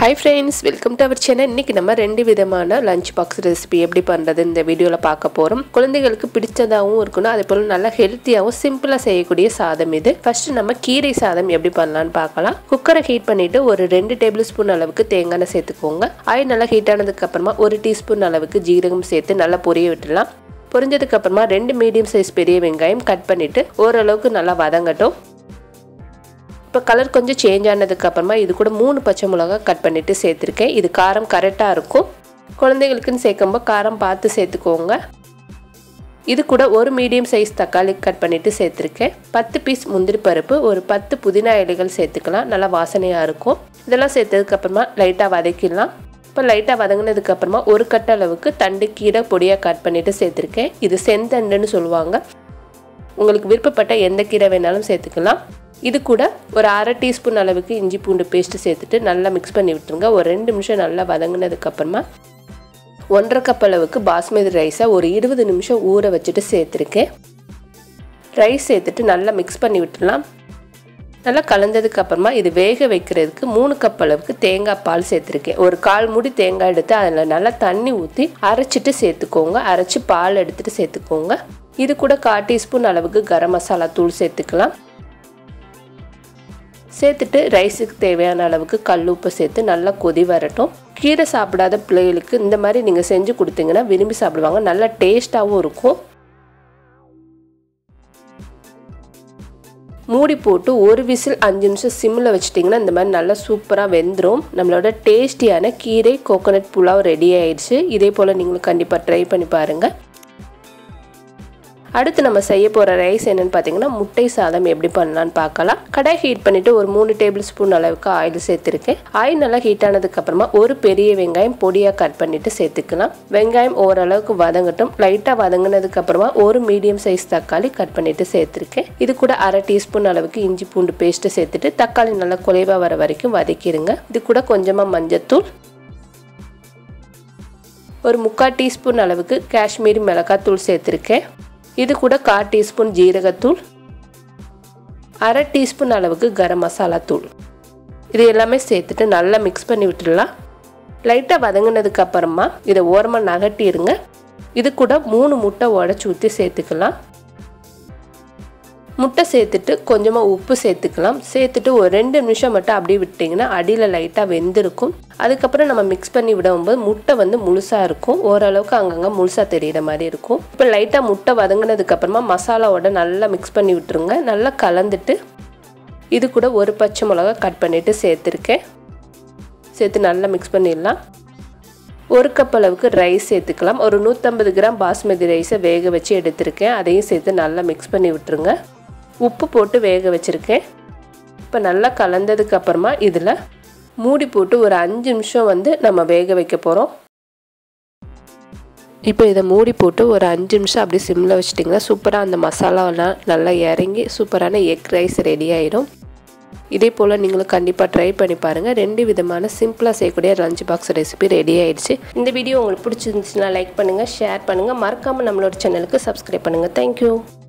hi friends welcome to our channel இன்னைக்கு நம்ம ரெண்டு விதமான லஞ்ச் பாக்ஸ் ரெசிபி எப்படி பண்ணுறது இந்த வீடியோவில் பார்க்க போகிறோம் குழந்தைகளுக்கு பிடிச்சதாகவும் இருக்கணும் அதே போல் நல்லா ஹெல்த்தியாகவும் சிம்பிளாக செய்யக்கூடிய சாதம் இது ஃபர்ஸ்ட் நம்ம கீரை சாதம் எப்படி பண்ணலான்னு பார்க்கலாம் குக்கரை ஹீட் பண்ணிவிட்டு ஒரு ரெண்டு டேபிள் ஸ்பூன் அளவுக்கு தேங்காய் எண்ணெய் சேர்த்துக்கோங்க ஆயில் நல்லா ஹீட் ஆனதுக்கு அப்புறமா ஒரு டீஸ்பூன் அளவுக்கு ஜீரகம் சேர்த்து நல்லா பொரிய விட்டுடலாம் பொரிஞ்சதுக்கு அப்புறமா ரெண்டு மீடியம் சைஸ் பெரிய வெங்காயம் கட் பண்ணிவிட்டு ஓரளவுக்கு நல்லா வதங்கட்டும் இப்போ கலர் கொஞ்சம் சேஞ்ச் ஆனதுக்கு அப்புறமா இது கூட மூணு பச்சை மிளகா கட் பண்ணிவிட்டு சேர்த்துருக்கேன் இது காரம் கரெக்டாக இருக்கும் குழந்தைகளுக்குன்னு சேர்க்கும்போது காரம் பார்த்து சேர்த்துக்கோங்க இது கூட ஒரு மீடியம் சைஸ் தக்காளி கட் பண்ணிவிட்டு சேர்த்துருக்கேன் பத்து பீஸ் முந்திரி பருப்பு ஒரு பத்து புதினா இலைகள் சேர்த்துக்கலாம் நல்லா வாசனையாக இருக்கும் இதெல்லாம் சேர்த்ததுக்கப்புறமா லைட்டாக வதக்கிடலாம் இப்போ லைட்டாக வதங்கினதுக்கப்புறமா ஒரு கட்ட அளவுக்கு தண்டு கீரை பொடியாக கட் பண்ணிவிட்டு சேர்த்துருக்கேன் இது செந்தண்டுன்னு சொல்லுவாங்க உங்களுக்கு விருப்பப்பட்ட எந்த கீரை வேணாலும் சேர்த்துக்கலாம் இது கூட ஒரு அரை டீஸ்பூன் அளவுக்கு இஞ்சி பூண்டு பேஸ்ட்டு சேர்த்துட்டு நல்லா மிக்ஸ் பண்ணி விட்டுருங்க ஒரு ரெண்டு நிமிஷம் நல்லா வதங்கினதுக்கப்புறமா ஒன்றரை கப் அளவுக்கு பாஸ்மதி ரைஸை ஒரு இருபது நிமிஷம் ஊற வச்சுட்டு சேர்த்துருக்கேன் ரைஸ் சேர்த்துட்டு நல்லா மிக்ஸ் பண்ணி விட்டுடலாம் நல்லா கலந்ததுக்கு அப்புறமா இது வேக வைக்கிறதுக்கு மூணு கப் அளவுக்கு தேங்காய் பால் சேர்த்துருக்கேன் ஒரு கால் மூடி தேங்காய் எடுத்து அதில் நல்லா தண்ணி ஊற்றி அரைச்சிட்டு சேர்த்துக்கோங்க அரைச்சி பால் எடுத்துட்டு சேர்த்துக்கோங்க இது கூட கால் டீஸ்பூன் அளவுக்கு கரம் மசாலா தூள் சேர்த்துக்கலாம் சேர்த்துட்டு ரைஸுக்கு தேவையான அளவுக்கு கல் உப்பு சேர்த்து நல்லா கொதி வரட்டும் கீரை சாப்பிடாத பிள்ளைகளுக்கு இந்த மாதிரி நீங்கள் செஞ்சு கொடுத்தீங்கன்னா விரும்பி சாப்பிடுவாங்க நல்லா டேஸ்ட்டாகவும் இருக்கும் மூடி போட்டு ஒரு விசில் அஞ்சு நிமிஷம் சிம்மில் வச்சிட்டிங்கன்னா இந்த மாதிரி நல்லா சூப்பராக வெந்துடும் நம்மளோட டேஸ்டியான கீரை கோகோனட் புலாவ் ரெடி ஆயிடுச்சு இதே போல் நீங்களும் கண்டிப்பாக ட்ரை பண்ணி பாருங்கள் அடுத்து நம்ம செய்ய போகிற ரைஸ் என்னென்னு பார்த்தீங்கன்னா முட்டை சாதம் எப்படி பண்ணலான்னு பார்க்கலாம் கடாய் ஹீட் பண்ணிவிட்டு ஒரு மூணு டேபிள் ஸ்பூன் அளவுக்கு ஆயில் சேர்த்துருக்கேன் ஆயில் நல்லா ஹீட் ஆனதுக்கப்புறமா ஒரு பெரிய வெங்காயம் பொடியாக கட் பண்ணிவிட்டு சேர்த்துக்கலாம் வெங்காயம் ஓரளவுக்கு வதங்கட்டும் லைட்டாக வதங்கினதுக்கப்புறமா ஒரு மீடியம் சைஸ் தக்காளி கட் பண்ணிவிட்டு சேர்த்துருக்கேன் இது கூட அரை டீஸ்பூன் அளவுக்கு இஞ்சி பூண்டு பேஸ்ட்டு சேர்த்துட்டு தக்காளி நல்லா குலைவாக வர வரைக்கும் வதக்கிடுங்க இது கூட கொஞ்சமாக மஞ்சத்தூள் ஒரு முக்கால் டீஸ்பூன் அளவுக்கு காஷ்மீரி மிளகாத்தூள் சேர்த்துருக்கேன் இது கூட கால் டீஸ்பூன் ஜீரகத்தூள் அரை டீஸ்பூன் அளவுக்கு கரம் மசாலா தூள் இது எல்லாமே சேர்த்துட்டு நல்லா மிக்ஸ் பண்ணி விட்டுடலாம் லைட்டாக வதங்கினதுக்கு அப்புறமா இதை ஓரமாக நகட்டிடுங்க இது கூட மூணு முட்டை உடச்சி ஊற்றி சேர்த்துக்கலாம் முட்டை சேர்த்துட்டு கொஞ்சமாக உப்பு சேர்த்துக்கலாம் சேர்த்துட்டு ஒரு ரெண்டு நிமிஷம் மட்டும் அப்படியே விட்டிங்கன்னா அடியில் லைட்டாக வெந்திருக்கும் அதுக்கப்புறம் நம்ம மிக்ஸ் பண்ணி விடும்போது முட்டை வந்து முழுசாக இருக்கும் ஓரளவுக்கு அங்கங்கே முழுசாக தெரிகிற மாதிரி இருக்கும் இப்போ லைட்டாக முட்டை வதங்கினதுக்கப்புறமா மசாலாவோட நல்லா மிக்ஸ் பண்ணி விட்டுருங்க நல்லா கலந்துட்டு இது கூட ஒரு பச்சை மிளகா கட் பண்ணிவிட்டு சேர்த்துருக்கேன் சேர்த்து நல்லா மிக்ஸ் பண்ணிடலாம் ஒரு கப் அளவுக்கு ரைஸ் சேர்த்துக்கலாம் ஒரு நூற்றம்பது கிராம் பாஸ்மதி ரைஸை வேக வச்சு எடுத்திருக்கேன் அதையும் சேர்த்து நல்லா மிக்ஸ் பண்ணி விட்டுருங்க உப்பு போட்டு வேக வச்சுருக்கேன் இப்போ நல்லா கலந்ததுக்கு அப்புறமா இதில் மூடி போட்டு ஒரு அஞ்சு நிமிஷம் வந்து நம்ம வேக வைக்க போகிறோம் இப்போ இதை மூடி போட்டு ஒரு அஞ்சு நிமிஷம் அப்படியே சிம்மில் வச்சிட்டிங்கன்னா சூப்பராக அந்த மசாலாவெல்லாம் நல்லா இறங்கி சூப்பரான எக் ரைஸ் ரெடி ஆகிடும் இதே போல் நீங்களும் கண்டிப்பாக ட்ரை பண்ணி பாருங்கள் ரெண்டு விதமான சிம்பிளாக செய்யக்கூடிய லஞ்ச் பாக்ஸ் ரெசிபி ரெடி ஆயிடுச்சு இந்த வீடியோ உங்களுக்கு பிடிச்சிருந்துச்சுன்னா லைக் பண்ணுங்கள் ஷேர் பண்ணுங்கள் மறக்காமல் நம்மளோட சேனலுக்கு சப்ஸ்கிரைப் பண்ணுங்கள் தேங்க்யூ